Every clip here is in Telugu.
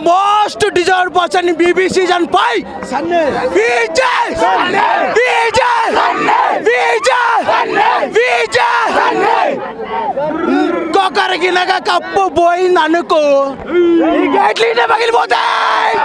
Most deserve person in BB season five Vijay Vijay Vijay Vijay ఇంకొకరికి నగ కప్పు పోయింది అనుకో ఈ గేట్లు ఇటే పగిలిపోతాయి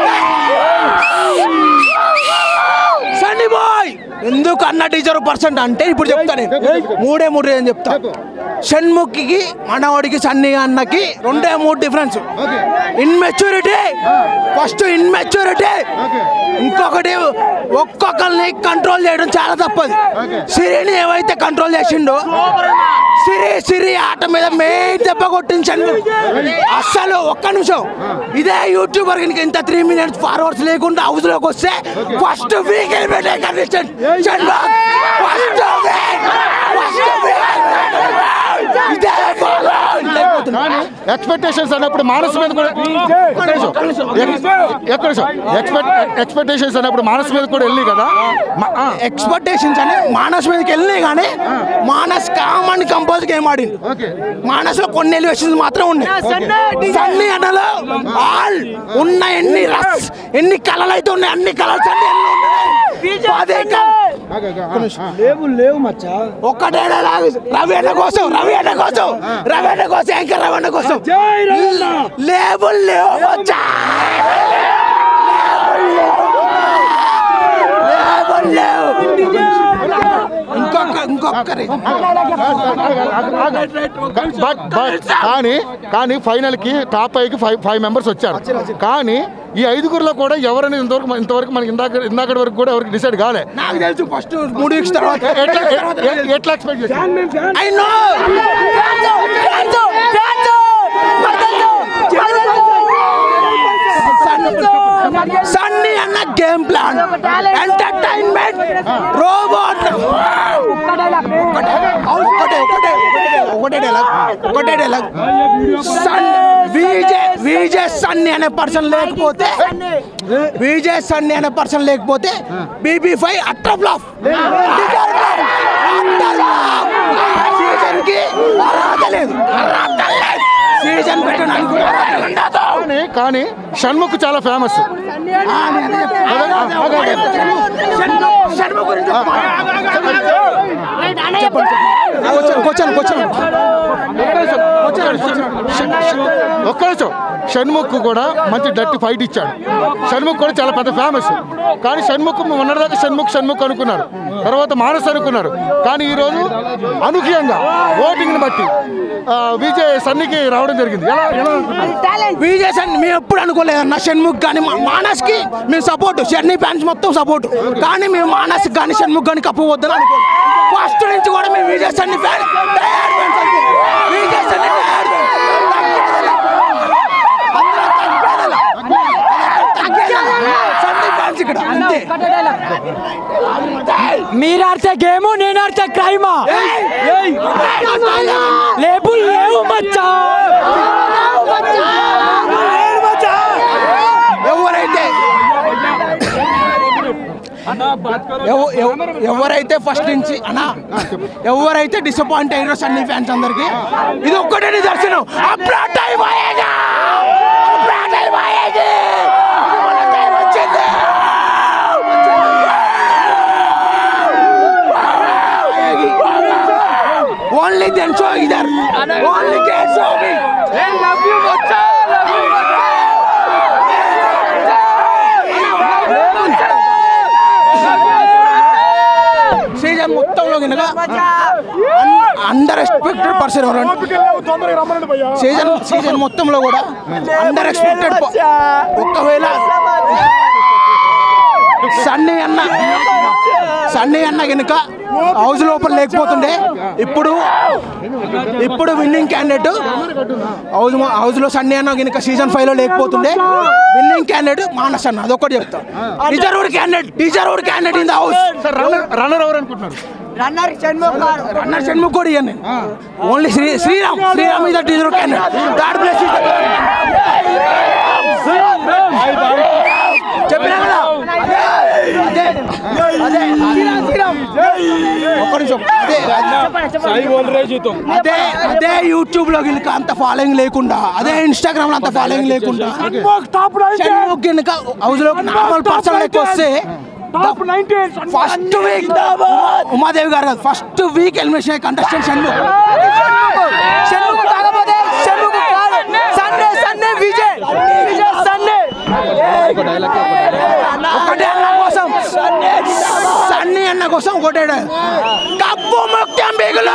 సన్నీ బాయ్ ఎందుకు అన్న టీచర్ పర్సెంట్ అంటే ఇప్పుడు చెప్తాను మూడే మూడు అని చెప్తా షణ్ముఖికి మనవాడికి సన్నీ అన్నకి రెండే మూడు డిఫరెన్స్ ఇన్మెచ్యూరిటీ ఫస్ట్ ఇన్మెచ్యూరిటీ ఇంకొకటి ఒక్కొక్కరిని కంట్రోల్ చేయడం చాలా తప్పదు సిరిని ఏవైతే కంట్రోల్ చేసిండో సిరి సిరి ఆట మీద మెయిన్ దెబ్బ కొట్టించండి అస్సలు ఒక్క నిమిషం ఇదే యూట్యూబర్ కనుక ఇంత త్రీ మినిట్స్ ఫార్వర్డ్స్ లేకుండా హౌస్ లోకి వస్తే ఫస్ట్ వీక్ పెట్టే కండిషన్ ఫస్ట్ ఇదే కానీ ఎక్స్పెక్టేషన్స్ అన్నప్పుడు మానస్ మీద కూడా ఒక్క నిమిషం. ఎక్కడ ఎక్స్పెక్ట్ ఎక్స్పెక్టేషన్స్ అన్నప్పుడు మానస్ మీద కూడా వెళ్ళి కదా మా- ఆ, ఎక్స్పెక్టేషన్స్ అని మానస్ మీదకి వెళ్ళినాయి కానీ మానస్ కామన్ కంపోజ్ గేమ్ ఆడింది ఓకే మానస్ లో కొన్ని ఎలివేషన్స్ మాత్రం ఉన్నాయి సన్నీ అన్నలో ఆల్ ఉన్న ఎన్ని రస్ ఎన్ని కళలు అయితే ఉన్నాయి అన్ని కలర్స్ అన్ని ఎన్ని ఉన్నాయి పదే కళ ఆగు, ఆగు, ఆ, ఆ. లేవు లేవు మచ్చా ఒక్కటే డైలాగ్ రవి అన్న కోసం రవి అన్న కోసం రవి అన్న కోసం ఇంకా రవి అన్న కోసం జై రవీంద్ర లేబుల్ లేవు వచ్చా లేబుల్ లేవు ఇంకొక ఇంకొకరి బట్ బట్ కానీ కానీ ఫైనల్ కి top five five five members వచ్చారు కానీ ఈ ఐదుగురులో కూడా ఎవరని ఇంతవరకు ఇంతవరకు మనకి ఇందాక ఇందాక వరకు కూడా ఎవరికి డిసైడ్ కాలే నాకు తెలుసు ఫస్ట్ మూడు వీక్స్ తర్వాత ఎట్లా ఎ- ఎట్లా ఎక్స్పెక్ట్ చేశారు ఐ నో సన్నీ అన్న గేమ్ ప్లాన్ ఎంటర్టైన్మెంట్ రోబోట్ ఒకటే ఒకటే ఒకటే డైలాగ్ ఒకటే డైలాగ్ సన్ విజయ్ విజయ్ సన్నీ అనే పర్సన్ లేకపోతే విజయ్ సన్నీ అనే పర్సన్ లేకపోతే BB five utter bluff season కి అర్హత లేదు అర్హత లేదు సీజన్ పెట్టడానికి అర్హత ఉండదు. కానీ కానీ షణ్ముఖ్ చాలా ఫేమస్ శర్మ గురించి కూర్చోండి కూర్చోండి ఒక్క నిమిషం షణ్ముఖ్ కూడా మంచి డట్టి ఫైట్ ఇచ్చాడు షణ్ముఖ్ కూడా చాలా పెద్ద ఫేమస్ కానీ షణ్ముఖ్ మొన్నటిదాకా షణ్ముఖ్ షణ్ముఖ్ అనుకున్నారు తర్వాత మానస్ అనుకున్నారు కానీ ఈరోజు అనూహ్యంగా ఓటింగ్ని బట్టి ఆ, విజయ్ సన్నికి రావడం జరిగింది ఎలా ఎలా అనుకుంటున్నారు? విజయ్ సన్ మేము ఎప్పుడు అనుకోలేదన్న షణ్ముఖ్ కానీ మా- మానస్ కి మేము సపోర్ట్ షెన్నీ ఫ్యాన్స్ మొత్తం సపోర్ట్ కానీ మేము మానస్ కానీ షణ్ముఖ్ కానీ కప్పు వద్దని అనుకోలేదు ఫస్ట్ నుంచి కూడా మేము Vijay Sunny fan Vijay Sunny tired fans. అందరూ తగ్గేదలా. తగ్గేదలా. సన్ని ఫ్యాన్స్ ఇక్కడ అంతే మీరు ఆడితే గేమ్ నేను ఆడితే క్రైమా లేబుల్ లేవు మచ్చా ఎవరైతే ఎవ- ఎవ- ఎవరైతే ఫస్ట్ నుంచి అన్నా ఎవరైతే డిసప్పాయింట్ అయ్యారో సన్నీ ఫ్యాన్స్ అందరికి ఇది ఒక్కటే నిదర్శనం అప్పుడా టైం అయ్యేగా అప్పుడా టైం అయ్యేది ఇది మన టైం వచ్చింది only then show either only can show మీ సీజన్ మొత్తంలో కనుక అండర్ ఎక్స్పెక్టెడ్ పర్సన్ ఎవరంటే సీజన్ సీజన్ మొత్తంలో కూడా అండర్ ఎక్స్పెక్టెడ్ ఒక్కవేళ సన్నీ అన్న సన్నీ అన్న కనుక హౌస్ లోపల లేకపోతుండే ఇప్పుడు ఇప్పుడు విన్నింగ్ క్యాండిడేట్ హౌస్ హౌస్ లో సన్నీ అన్న కనుక సీజన్ ఫైవ్ లో లేకపోతుండే విన్నింగ్ క్యాండిడేట్ మానస్ అన్న అదొకటి చెప్తా deserved candidate deserved candidate in the house sir runner runner ఎవరు అనుకుంటున్నారు రన్నర్ షణ్ముఖ్ కూడా ఇయ్యను నేను only Sri Sriram Sriram is the deserve candidate third place చెప్పినా కదా అదే అదే శ్రీరామ్ శ్రీరామ్ ఒక్క నిమిషం అదే అదే అదే యూట్యూబ్ లో గినక అంత ఫాలోయింగ్ లేకుండా అదే ఇన్స్టాగ్రామ్ లో అంత ఫాలోయింగ్ లేకుండా షణ్ముఖ్ గినక హౌస్ లో నార్మల్ పర్సన్ లెక్క వస్తే ఫస్ట్ వీక్ ఉమాదేవి గారు కాదు first week elimination contestant Shanmukh Shanmukh కాకపోతే షణ్ముఖ్ కాదు Sunday Sunday Vijay Vijay Sunday ఒకటే అన్న కోసం సన్నీ అన్న కోసం ఒకటే కప్పు ముఖ్యం బిగులు